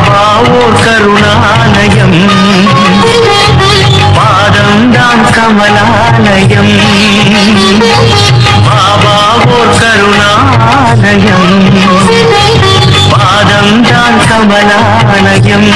பாபா ஓர் கருணாலயம் பாதம்தான் கமலாலயம் பாபா ஓர் கருணாலயம் பாதம்தான் கமலாலயம்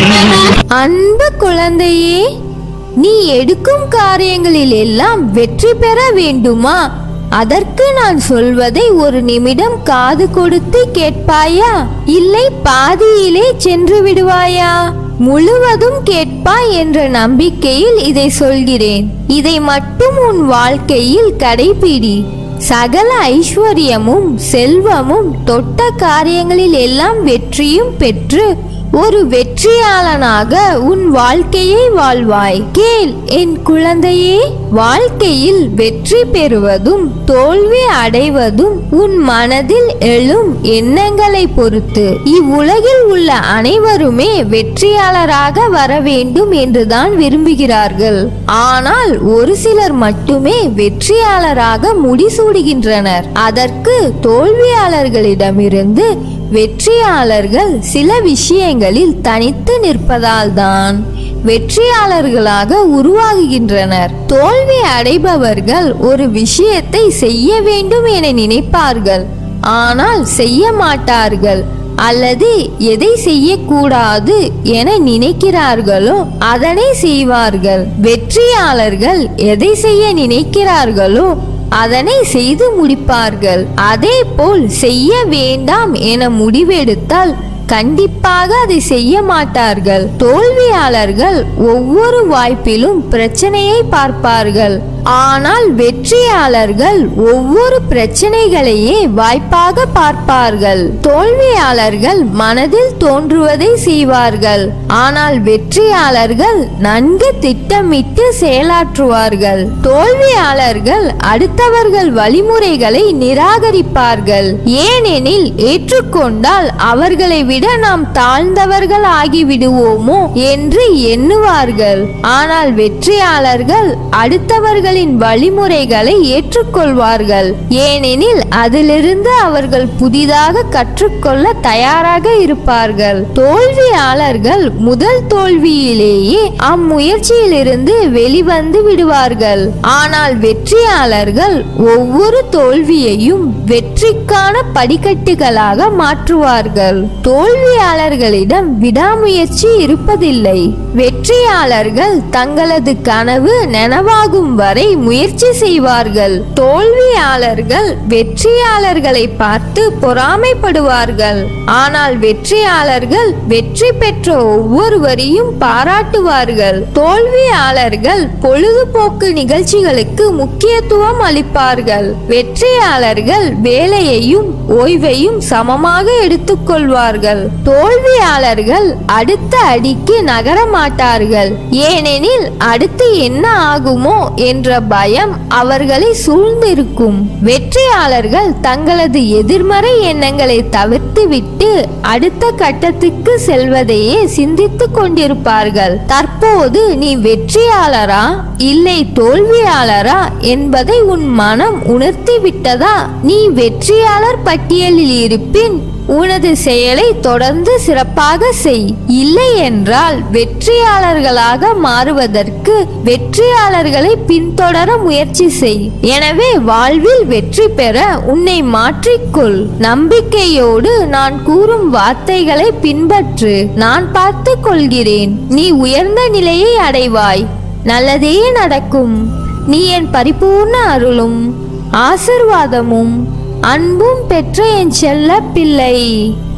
அன்பு குழந்தையே நீ எடுக்கும் காரியங்களில் எல்லாம் வெற்றி பெற வேண்டுமா அதற்கு நான் சொல்வதை ஒரு நிமிடம் காது கொடுத்து கேட்பாயா இல்லை பாதியிலே சென்று விடுவாயா முழுவதும் கேட்பாய் என்ற நம்பிக்கையில் இதை சொல்கிறேன் இதை மட்டும் உன் வாழ்க்கையில் கடைபிடி சகல ஐஸ்வர்யமும் செல்வமும் தொட்ட காரியங்களில் எல்லாம் வெற்றியும் பெற்று ஒரு வெற்றியாளனாக உன் வாழ்க்கையை வாழ்வாய் கேள் என் குழந்தையே வாழ்க்கையில் வெற்றி பெறுவதும் தோல்வி அடைவதும் உன் மனதில் எழும் எண்ணங்களை பொறுத்து இவ்வுலகில் உள்ள அனைவருமே வெற்றியாளராக வர வேண்டும் என்றுதான் விரும்புகிறார்கள் ஆனால் ஒரு சிலர் மட்டுமே வெற்றியாளராக முடிசூடுகின்றனர் அதற்கு தோல்வியாளர்களிடமிருந்து வெற்றியாளர்கள் சில விஷயங்களில் தனித்து நிற்பதால்தான் வெற்றியாளர்களாக உருவாகுகின்றனர் தோல்வி அடைபவர்கள் ஒரு விஷயத்தை செய்ய வேண்டும் என நினைப்பார்கள் ஆனால் செய்ய மாட்டார்கள் அல்லது எதை செய்யக்கூடாது என நினைக்கிறார்களோ அதனை செய்வார்கள் வெற்றியாளர்கள் எதை செய்ய நினைக்கிறார்களோ அதனை செய்து முடிப்பார்கள் அதே போல் செய்ய வேண்டாம் என முடிவெடுத்தால் கண்டிப்பாக அதை செய்ய மாட்டார்கள் தோல்வியாளர்கள் ஒவ்வொரு வாய்ப்பிலும் பிரச்சனையை பார்ப்பார்கள் ஆனால் வெற்றியாளர்கள் ஒவ்வொரு பிரச்சனைகளையே வாய்ப்பாக பார்ப்பார்கள் தோல்வியாளர்கள் மனதில் தோன்றுவதை செய்வார்கள் ஆனால் வெற்றியாளர்கள் நன்கு திட்டமிட்டு செயலாற்றுவார்கள் தோல்வியாளர்கள் அடுத்தவர்கள் வழிமுறைகளை நிராகரிப்பார்கள் ஏனெனில் ஏற்றுக்கொண்டால் அவர்களை விட நாம் தாழ்ந்தவர்கள் ஆகிவிடுவோமோ என்று எண்ணுவார்கள் ஆனால் வெற்றியாளர்கள் அடுத்தவர்களின் வழிமுறைகளை ஏற்றுக்கொள்வார்கள் ஏனெனில் அதிலிருந்து அவர்கள் புதிதாக கற்றுக்கொள்ள தயாராக இருப்பார்கள் தோல்வியாளர்கள் முதல் தோல்வியிலேயே அம்முயற்சியிலிருந்து வெளிவந்து விடுவார்கள் ஆனால் வெற்றியாளர்கள் ஒவ்வொரு தோல்வியையும் வெற்றிக்கான படிக்கட்டுகளாக மாற்றுவார்கள் தோல்வியாளர்களிடம் விடாமுயற்சி இருப்பதில்லை வெற்றியாளர்கள் தங்களது கனவு நனவாகும் வரை முயற்சி செய்வார்கள் தோல்வியாளர்கள் வெற்றியாளர்களை பார்த்து பொறாமைப்படுவார்கள் ஆனால் வெற்றியாளர்கள் வெற்றி பெற்ற ஒவ்வொருவரையும் பாராட்டுவார்கள் தோல்வியாளர்கள் பொழுதுபோக்கு நிகழ்ச்சிகளுக்கு முக்கியத்துவம் அளிப்பார்கள் வெற்றியாளர்கள் வேலையையும் ஓய்வையும் சமமாக எடுத்துக்கொள்வார்கள் தோல்வியாளர்கள் அடுத்த அடிக்கு நகர மாட்டார்கள் ஏனெனில் அடுத்து என்ன ஆகுமோ என்ற பயம் அவர்களை சூழ்ந்திருக்கும் வெற்றியாளர்கள் தங்களது எதிர்மறை எண்ணங்களை தவிர்த்துவிட்டு அடுத்த கட்டத்துக்கு செல்வதையே சிந்தித்துக் கொண்டிருப்பார்கள் தற்போது நீ வெற்றியாளரா இல்லை தோல்வியாளரா என்பதை உன் மனம் உணர்த்தி விட்டதா நீ வெற்றியாளர் பட்டியலில் இருப்பின் உனது செயலை தொடர்ந்து சிறப்பாக செய் இல்லை என்றால் வெற்றியாளர்களாக மாறுவதற்கு வெற்றியாளர்களை பின்தொடர முயற்சி செய் எனவே வாழ்வில் வெற்றி பெற உன்னை மாற்றிக்கொள் நம்பிக்கையோடு நான் கூறும் வார்த்தைகளை பின்பற்று நான் பார்த்துக் கொள்கிறேன் நீ உயர்ந்த நிலையை அடைவாய் நல்லதே நடக்கும் நீ என் பரிபூர்ண அருளும் ஆசிர்வாதமும் அன்பும் பெற்ற என் செல்ல பிள்ளை